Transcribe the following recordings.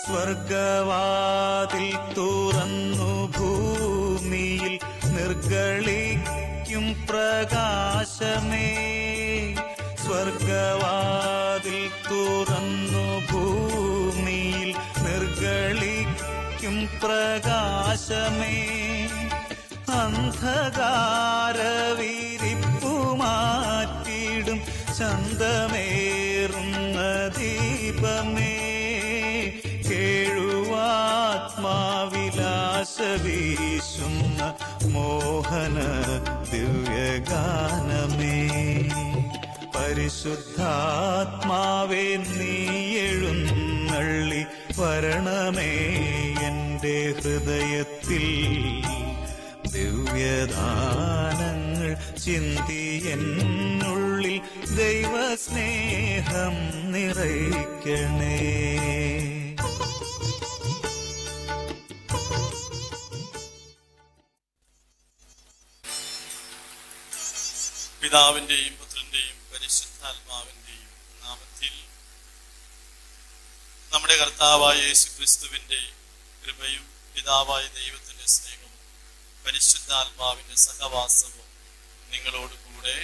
സ്വർഗവാതിൽ തുറന്നു ഭൂമിയിൽ നിർഗളിക്കും പ്രകാശമേ സ്വർഗവാതിൽ തുറന്നു ഭൂമിയിൽ നിർഗളിക്കും പ്രകാശമേ അന്ധകാരവിരിപ്പു മാറ്റിടും ചന്തമേറുന്ന ദീപമേ കേഴുവാത്മാവിലാസ വീശുന്ന മോഹന ദിവ്യഗാനമേ പരിശുദ്ധാത്മാവേ നീ എഴുന്നള്ളി വരണമേ എൻ്റെ ഹൃദയത്തിൽ ദിവ്യദാനങ്ങൾ ചിന്തി എന്നുള്ളിൽ ദൈവസ്നേഹം നിറയ്ക്കണേ പിതാവിന്റെയും പുത്രന്റെയും പരിശുദ്ധാത്മാവിന്റെയും നാമത്തിൽ നമ്മുടെ കർത്താവായ യേശു ക്രിസ്തുവിന്റെ കൃപയും പിതാവായ ദൈവത്തിന്റെ സ്നേഹവും പരിശുദ്ധാത്മാവിന്റെ സഹവാസവും നിങ്ങളോട് കൂടെ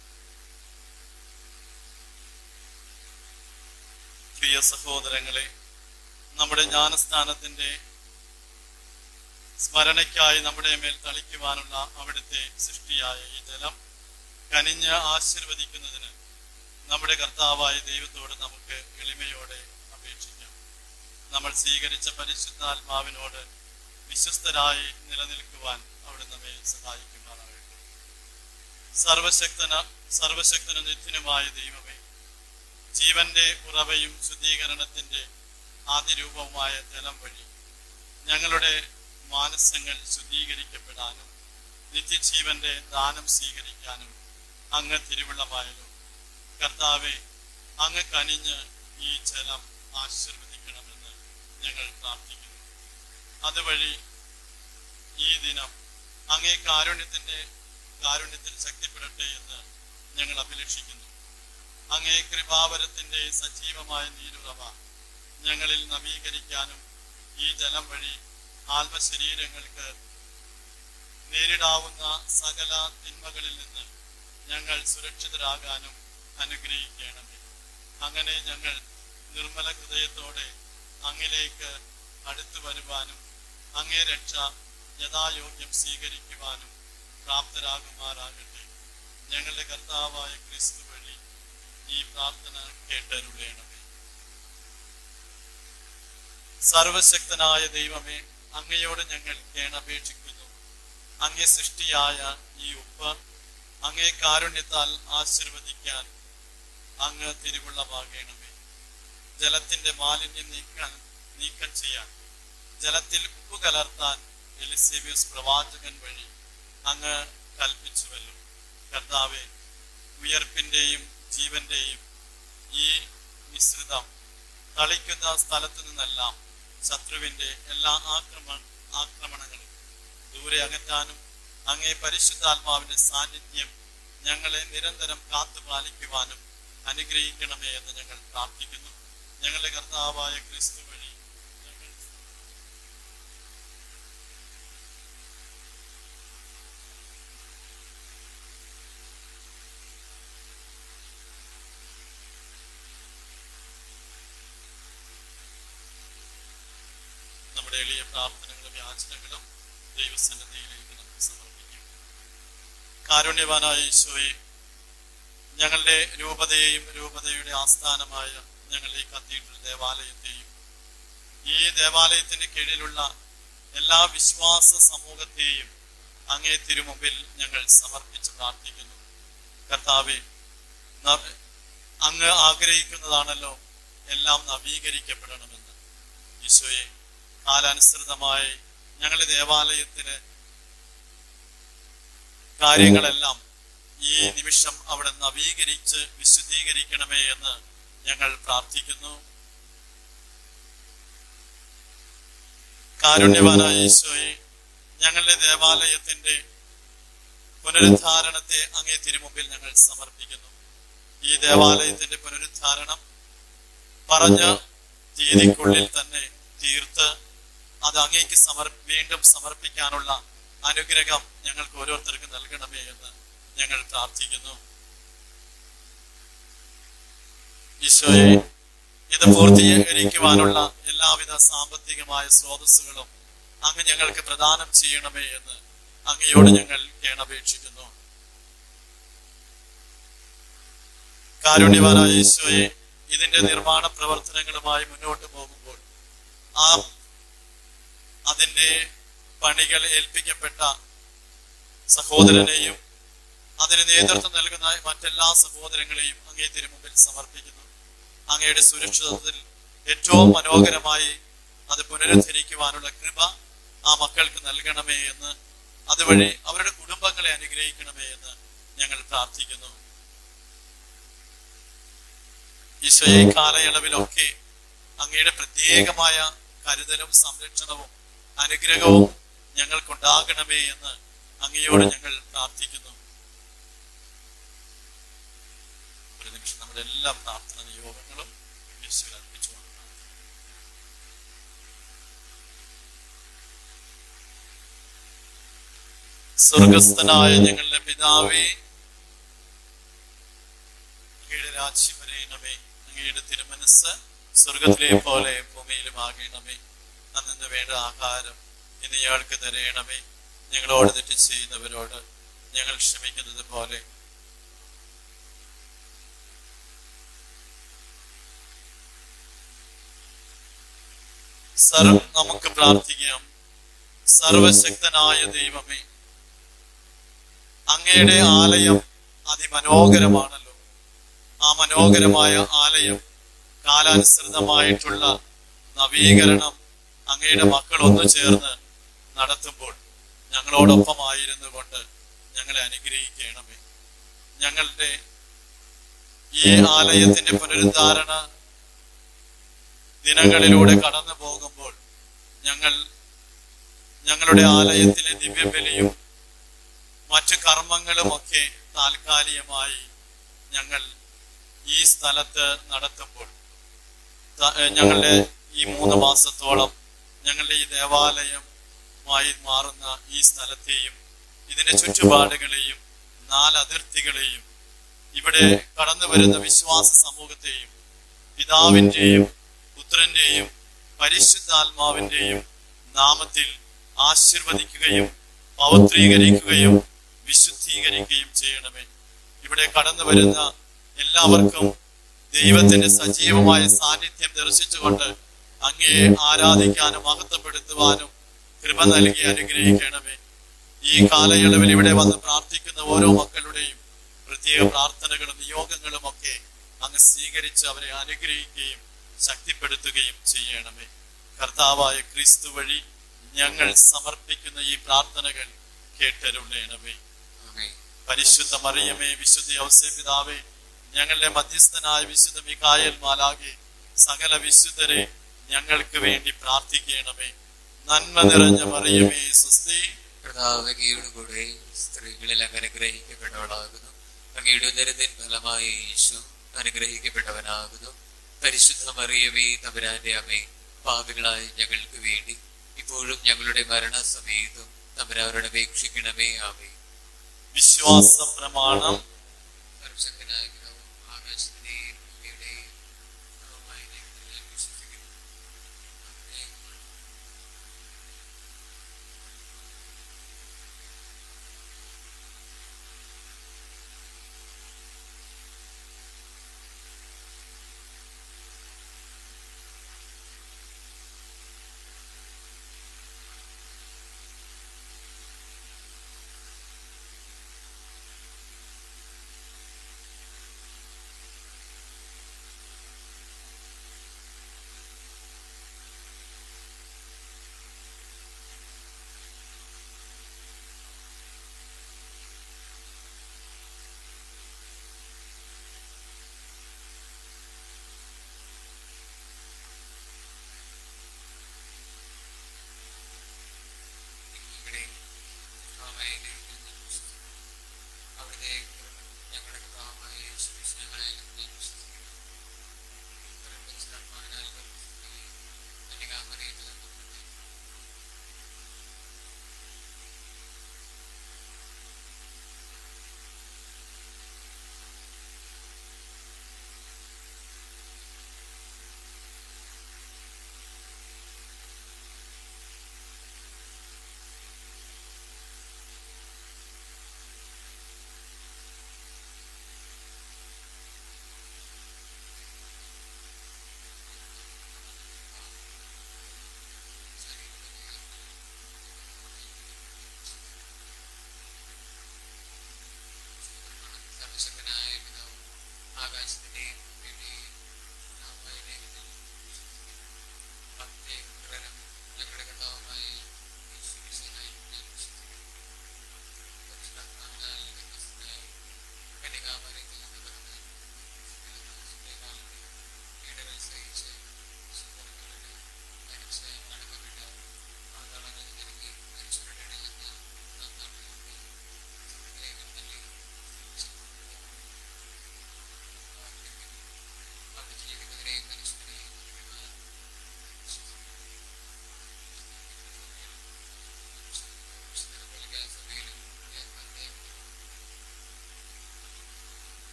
പ്രിയ സഹോദരങ്ങളെ നമ്മുടെ ജ്ഞാനസ്ഥാനത്തിന്റെ സ്മരണയ്ക്കായി നമ്മുടെ മേൽ തളിക്കുവാനുള്ള അവിടുത്തെ സൃഷ്ടിയായ ഈ ജലം കനിഞ്ഞ് ആശീർവദിക്കുന്നതിന് നമ്മുടെ കർത്താവായ ദൈവത്തോട് നമുക്ക് എളിമയോടെ അപേക്ഷിക്കാം നമ്മൾ സ്വീകരിച്ച പരിശുദ്ധാത്മാവിനോട് വിശ്വസ്തരായി നിലനിൽക്കുവാൻ അവിടെ നമ്മെ സഹായിക്കുമാറാകട്ടെ സർവശക്തന സർവശക്തനും നിത്യനുമായ ദൈവമേ ജീവന്റെ ഉറവയും ശുദ്ധീകരണത്തിന്റെ ആദിരൂപവുമായ ജലം വഴി ഞങ്ങളുടെ മാനസങ്ങൾ ശുദ്ധീകരിക്കപ്പെടാനും നിത്യജീവന്റെ ദാനം സ്വീകരിക്കാനും അങ്ങ് തിരുവുള്ളമായാലും കർത്താവെ അങ്ങ് കനിഞ്ഞ് ഈ ജലം ആശീർവദിക്കണമെന്ന് ഞങ്ങൾ പ്രാർത്ഥിക്കുന്നു അതുവഴി ഈ ദിനം അങ്ങേ കാരുണ്യത്തിന്റെ കാരുണ്യത്തിൽ ശക്തിപ്പെടട്ടെ എന്ന് ഞങ്ങൾ അഭിലഷിക്കുന്നു അങ്ങേ കൃപാവരത്തിന്റെ സജീവമായ നീരുറവ ഞങ്ങളിൽ നവീകരിക്കാനും ഈ ജലം വഴി ആത്മശരീരങ്ങൾക്ക് നേരിടാവുന്ന സകല തിന്മകളിൽ നിന്ന് ഞങ്ങൾ സുരക്ഷിതരാകാനും അനുഗ്രഹിക്കണമേ അങ്ങനെ ഞങ്ങൾ നിർമ്മല ഹൃദയത്തോടെ അങ്ങിലേക്ക് അടുത്തു വരുവാനും അങ്ങേ രക്ഷ യഥായോഗ്യം സ്വീകരിക്കുവാനും പ്രാപ്തരാകുമാറാകട്ടെ ഞങ്ങളുടെ കർത്താവായ ക്രിസ്തു വഴി ഈ പ്രാർത്ഥന കേട്ടരുളേണമേ സർവശക്തനായ ദൈവമേ അങ്ങയോട് ഞങ്ങൾ കേണപേക്ഷിക്കുന്നു അങ്ങേ സൃഷ്ടിയായ ഈ ഉപ്പ് അങ്ങേ കാരുണ്യത്താൽ ആശീർവദിക്കാൻ അങ്ങ് തിരുവുള്ളമാകണമേ ജലത്തിന്റെ മാലിന്യം നീക്കാൻ നീക്കം ചെയ്യാൻ ജലത്തിൽ ഉപ്പ് കലർത്താൻ എലിസേബിയസ് പ്രവാചകൻ വഴി അങ്ങ് കൽപ്പിച്ചുവല്ലോ കർത്താവെ ഉയർപ്പിന്റെയും ജീവന്റെയും ഈ മിശ്രിതം തളിക്കുന്ന സ്ഥലത്തു നിന്നെല്ലാം ശത്രുവിന്റെ എല്ലാ ആക്രമണ ആക്രമണങ്ങളും ദൂരെ അകറ്റാനും അങ്ങേ പരിശുദ്ധാത്മാവിന്റെ സാന്നിധ്യം ഞങ്ങളെ നിരന്തരം കാത്തു പാലിക്കുവാനും അനുഗ്രഹിക്കണമേ എന്ന് ഞങ്ങൾ പ്രാർത്ഥിക്കുന്നു ഞങ്ങളുടെ കർത്താവായ ക്രിസ്തു വഴി ഞങ്ങൾ നമ്മുടെ എളിയ പ്രാർത്ഥനകളും യാചനകളും ദൈവസന്നിധിയിലേക്ക് നമുക്ക് സമർപ്പിക്കും കാരുണ്യവാനായ ഈശോയെ ഞങ്ങളുടെ രൂപതയെയും രൂപതയുടെ ആസ്ഥാനമായ ഞങ്ങളുടെ ഈ കത്തീഡ്രൽ ദേവാലയത്തെയും ഈ ദേവാലയത്തിന് കീഴിലുള്ള എല്ലാ വിശ്വാസ സമൂഹത്തെയും അങ്ങേ തിരുമുമ്പിൽ ഞങ്ങൾ സമർപ്പിച്ച് പ്രാർത്ഥിക്കുന്നു കർത്താവെ ന- അങ്ങ് ആഗ്രഹിക്കുന്നതാണല്ലോ എല്ലാം നവീകരിക്കപ്പെടണമെന്ന് ഈശോയെ കാലാനുസൃതമായി ഞങ്ങളുടെ ദേവാലയത്തിന് കാര്യങ്ങളെല്ലാം ഈ നിമിഷം അവിടെ നവീകരിച്ച് വിശുദ്ധീകരിക്കണമേ എന്ന് ഞങ്ങൾ പ്രാർത്ഥിക്കുന്നു കാരുണ്യവാനായ ഈശോയെ ഞങ്ങളുടെ ദേവാലയത്തിന്റെ പുനരുദ്ധാരണത്തെ അങ്ങേ തിരുമുമ്പിൽ ഞങ്ങൾ സമർപ്പിക്കുന്നു ഈ ദേവാലയത്തിന്റെ പുനരുദ്ധാരണം പറഞ്ഞ തീയതിക്കുള്ളിൽ തന്നെ തീർത്ത് അത് അങ്ങേക്ക് സമർ വീണ്ടും സമർപ്പിക്കാനുള്ള അനുഗ്രഹം ഞങ്ങൾക്ക് ഓരോരുത്തർക്കും നൽകണമേ എന്ന് ഞങ്ങൾ പ്രാർത്ഥിക്കുന്നു ഈശോയെ ഇത് പൂർത്തീകരിക്കുവാനുള്ള എല്ലാവിധ സാമ്പത്തികമായ സ്രോതസ്സുകളും അങ്ങ് ഞങ്ങൾക്ക് പ്രദാനം ചെയ്യണമേ എന്ന് അങ്ങയോട് ഞങ്ങൾ കേണപേക്ഷിക്കുന്നു കാരുണ്യവാനായ ഈശോയെ ഇതിന്റെ നിർമ്മാണ പ്രവർത്തനങ്ങളുമായി മുന്നോട്ട് പോകുമ്പോൾ ആ അതിന്റെ പണികൾ ഏൽപ്പിക്കപ്പെട്ട സഹോദരനെയും അതിന് നേതൃത്വം നൽകുന്ന മറ്റെല്ലാ സഹോദരങ്ങളെയും അങ്ങേ തിരുമുമ്പിൽ സമർപ്പിക്കുന്നു അങ്ങയുടെ സുരക്ഷിതത്വത്തിൽ ഏറ്റവും മനോഹരമായി അത് പുനരുദ്ധരിക്കുവാനുള്ള കൃപ ആ മക്കൾക്ക് നൽകണമേ എന്ന് അതുവഴി അവരുടെ കുടുംബങ്ങളെ അനുഗ്രഹിക്കണമേ എന്ന് ഞങ്ങൾ പ്രാർത്ഥിക്കുന്നു ഈശോയെ കാലയളവിലൊക്കെ അങ്ങയുടെ പ്രത്യേകമായ കരുതലും സംരക്ഷണവും അനുഗ്രഹവും ഞങ്ങൾക്കുണ്ടാകണമേ എന്ന് അങ്ങയോട് ഞങ്ങൾ പ്രാർത്ഥിക്കുന്നു ഒരു നിമിഷം നമ്മുടെ എല്ലാ പ്രാർത്ഥന നിയോഗങ്ങളും യേശുവിൽ അർപ്പിച്ചു കൊടുക്കാം. സ്വർഗസ്ഥനായ ഞങ്ങളുടെ പിതാവേ അങ്ങയുടെ രാജ്യം വരയണമേ അങ്ങയുടെ തിരുമനസ് സ്വർഗത്തിലെ പോലെ ഭൂമിയിലും ആകണമേ അന്നു വേണ്ട ആഹാരം ഇന്ന് ഇയാൾക്ക് തരയണമേ ഞങ്ങളോട് തെറ്റ് ചെയ്യുന്നവരോട് ഞങ്ങൾ ക്ഷമിക്കുന്നത് പോലെ സർവ നമുക്ക് പ്രാർത്ഥിക്കാം സർവശക്തനായ ദൈവമേ അങ്ങയുടെ ആലയം അതിമനോഹരമാണല്ലോ ആ മനോഹരമായ ആലയം കാലാനുസൃതമായിട്ടുള്ള നവീകരണം അങ്ങയുടെ മക്കൾ ഒന്നു ചേർന്ന് നടത്തുമ്പോൾ ഞങ്ങളോടൊപ്പമായിരുന്നു കൊണ്ട് ഞങ്ങളെ അനുഗ്രഹിക്കണമേ ഞങ്ങളുടെ ഈ ആലയത്തിന്റെ പുനരുദ്ധാരണ ദിനങ്ങളിലൂടെ കടന്നു പോകുമ്പോൾ ഞങ്ങൾ ഞങ്ങളുടെ ആലയത്തിലെ ദിവ്യബലിയും മറ്റു കർമ്മങ്ങളുമൊക്കെ താൽക്കാലികമായി ഞങ്ങൾ ഈ സ്ഥലത്ത് നടത്തുമ്പോൾ ത- ഏഹ് ഞങ്ങളുടെ ഈ മൂന്ന് മാസത്തോളം ഞങ്ങളുടെ ഈ ദേവാലയമായി മാറുന്ന ഈ സ്ഥലത്തെയും ഇതിന്റെ ചുറ്റുപാടുകളെയും നാല് അതിർത്തികളെയും ഇവിടെ കടന്നു വരുന്ന വിശ്വാസ സമൂഹത്തെയും പിതാവിന്റെയും പുത്രന്റെയും പരിശുദ്ധാത്മാവിന്റെയും നാമത്തിൽ ആശീർവദിക്കുകയും പവിത്രീകരിക്കുകയും വിശുദ്ധീകരിക്കുകയും ചെയ്യണമേ ഇവിടെ കടന്നു വരുന്ന എല്ലാവർക്കും ദൈവത്തിന്റെ സജീവമായ സാന്നിധ്യം ദർശിച്ചുകൊണ്ട് അങ്ങയെ ആരാധിക്കാനും മഹത്വപ്പെടുത്തുവാനും കൃപ നൽകി അനുഗ്രഹിക്കണമേ ഈ കാലയളവിൽ ഇവിടെ വന്ന് പ്രാർത്ഥിക്കുന്ന ഓരോ മക്കളുടെയും പ്രത്യേക പ്രാർത്ഥനകളും നിയോഗങ്ങളും ഒക്കെ അങ്ങ് സ്വീകരിച്ച് അവരെ അനുഗ്രഹിക്കുകയും ശക്തിപ്പെടുത്തുകയും ചെയ്യണമേ കർത്താവായ ക്രിസ്തു വഴി ഞങ്ങൾ സമർപ്പിക്കുന്ന ഈ പ്രാർത്ഥനകൾ കേട്ടരുളേണമേ പരിശുദ്ധ മറിയമേ വിശുദ്ധ ഔസേ പിതാവേ ഞങ്ങളുടെ മധ്യസ്ഥനായ വിശുദ്ധ മികായൽ മാലാകെ സകല വിശുദ്ധരെ ഞങ്ങൾക്ക് വേണ്ടി പ്രാർത്ഥിക്കണമേ നന്മ നിറഞ്ഞ മറിയമേ സുസ്ഥി കർത്താവ് അങ്ങയുടെ കൂടെ സ്ത്രീകളിൽ അങ്ങ് അനുഗ്രഹിക്കപ്പെട്ടവളാകുന്നു അങ്ങയുടെ ഉദരത്തിൻ ഫലമായി യേശു അനുഗ്രഹിക്കപ്പെട്ടവനാകുന്നു പരിശുദ്ധ മറിയമേ തമ്പുരാന്റെ അമ്മേ പാപികളായ ഞങ്ങൾക്ക് വേണ്ടി ഇപ്പോഴും ഞങ്ങളുടെ മരണസമയത്തും തമ്പുരാനോട് അപേക്ഷിക്കണമേ ആമേ വിശ്വാസ പ്രമാണം സർവശക്തനായ പിതാവും ആകാശത്തിന്റെയും ഭൂമിയുടെയും സർവ്വമായ ദൈവത്തിൽ ഞാൻ വിശ്വസിക്കുന്നു അങ്ങേ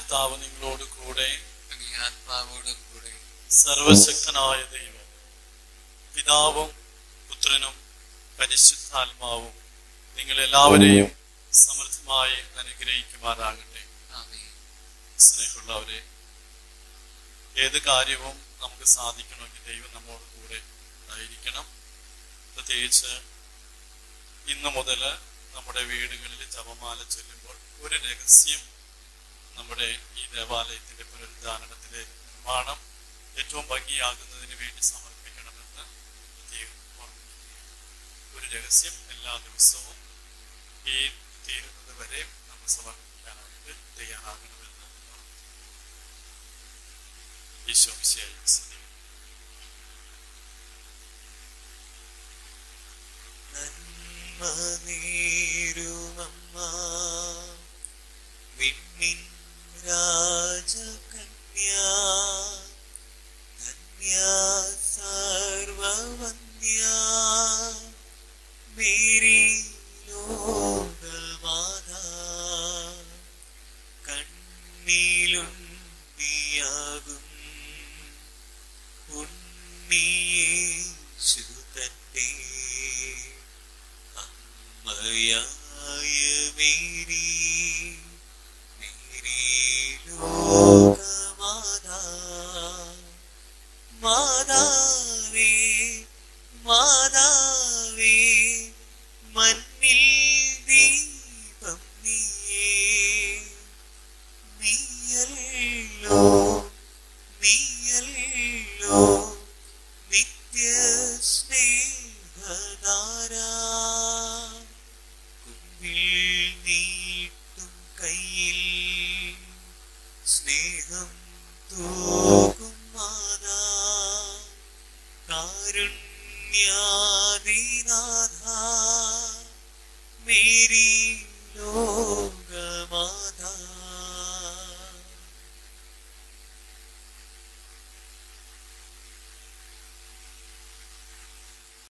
കർത്താവ് നിങ്ങളോട് കൂടെ അങ്ങേ ആത്മാവോടും കൂടെ സർവശക്തനായ ദൈവം പിതാവും പുത്രനും പരിശുദ്ധാത്മാവും നിങ്ങളെല്ലാവരെയും സമൃദ്ധമായി അനുഗ്രഹിക്കുമാറാകട്ടെ ആമേൻ സ്നേഹമുള്ളവരെ ഏത് കാര്യവും നമുക്ക് സാധിക്കണമെങ്കിൽ ദൈവം നമ്മോട് കൂടെ ഉണ്ടായിരിക്കണം പ്രത്യേകിച്ച് ഇന്നു മുതൽ നമ്മുടെ വീടുകളിൽ ജപമാല ചൊല്ലുമ്പോൾ ഒരു രഹസ്യം നമ്മുടെ ഈ ദേവാലയത്തിന്റെ പുനരുദ്ധാരണത്തിലെ നിർമ്മാണം ഏറ്റവും ഭംഗിയാകുന്നതിന് വേണ്ടി സമർപ്പിക്കണമെന്ന് പ്രത്യേകം ഓർമ്മിക്കുകയാണ് ഒരു രഹസ്യം എല്ലാ ദിവസവും ഈ തീരുന്നത് വരെ നമ്മൾ സമർപ്പിക്കാനായിട്ട് തയ്യാറാകണമെന്ന് ഓർമ്മിക്കുക ഈശോ മിശിഹായി സ്തുതി. നന്മ നേരുമമ്മ വിണ്ണിൻ രാജകന്യ ധന്യ സർവവന്യ മേരി ലോകമാതാ കണ്ണിലുണ്ണിയാകും ഉണ്ണിയേശു തന്റെ അമ്മയായ മേരി മേരി ലോകമാതാ മാതാവേ മാതാവേ മണ്ണിൽ ദീപം നീയേ നീയല്ലോ നീയല്ലോ നിത്യ സ്നേഹധാരാ കുമ്പിൽ നീട്ടും കയ്യിൽ സ്നേഹം തൂകും മാതാ കാരുണ്യാദിനാഥ മേരി ലോ